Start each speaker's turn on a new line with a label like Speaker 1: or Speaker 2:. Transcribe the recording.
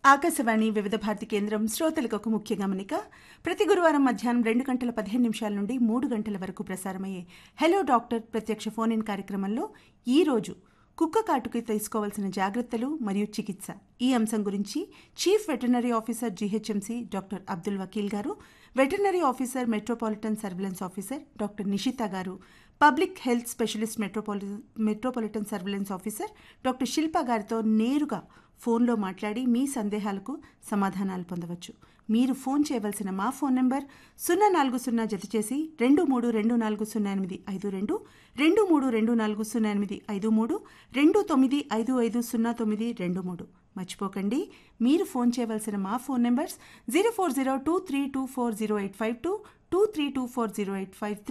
Speaker 1: ఆకాశవాణి వివిధ భారతి కేంద్రం శ్రోతలకు ఒక ముఖ్య గమనిక ప్రతి గురువారం మధ్యాహ్నం రెండు గంటల పదిహేను నిమిషాల నుండి మూడు గంటల వరకు ప్రసారమయ్యే హలో డాక్టర్ ప్రత్యక్ష ఫోన్ ఇన్ కార్యక్రమంలో ఈ రోజు కుక్క కాటుకి తీసుకోవాల్సిన జాగ్రత్తలు మరియు చికిత్స ఈ అంశం గురించి chief veterinary officer GHMC doctor Abdul Vakeel garu veterinary officer metropolitan surveillance officer doctor Nishitha garu public health specialist మెట్రోపాలి metropolitan surveillance officer doctor Shilpa గారితో నేరుగా ఫోన్లో మాట్లాడి మీ సందేహాలకు సమాధానాలు పొందవచ్చు మీరు ఫోన్ చేయవలసిన మా ఫోన్ నెంబర్ సున్నా నాలుగు సున్నా జత చేసి రెండు మూడు రెండు నాలుగు సున్నా ఎనిమిది ఐదు రెండు రెండు మూడు రెండు నాలుగు సున్నా ఎనిమిది ఐదు మూడు రెండు తొమ్మిది ఐదు ఐదు సున్నా తొమ్మిది రెండు మూడు మర్చిపోకండి మీరు ఫోన్ చేయవలసిన మా phone numbers zero four zero two three two four zero eight five two two three two four zero eight five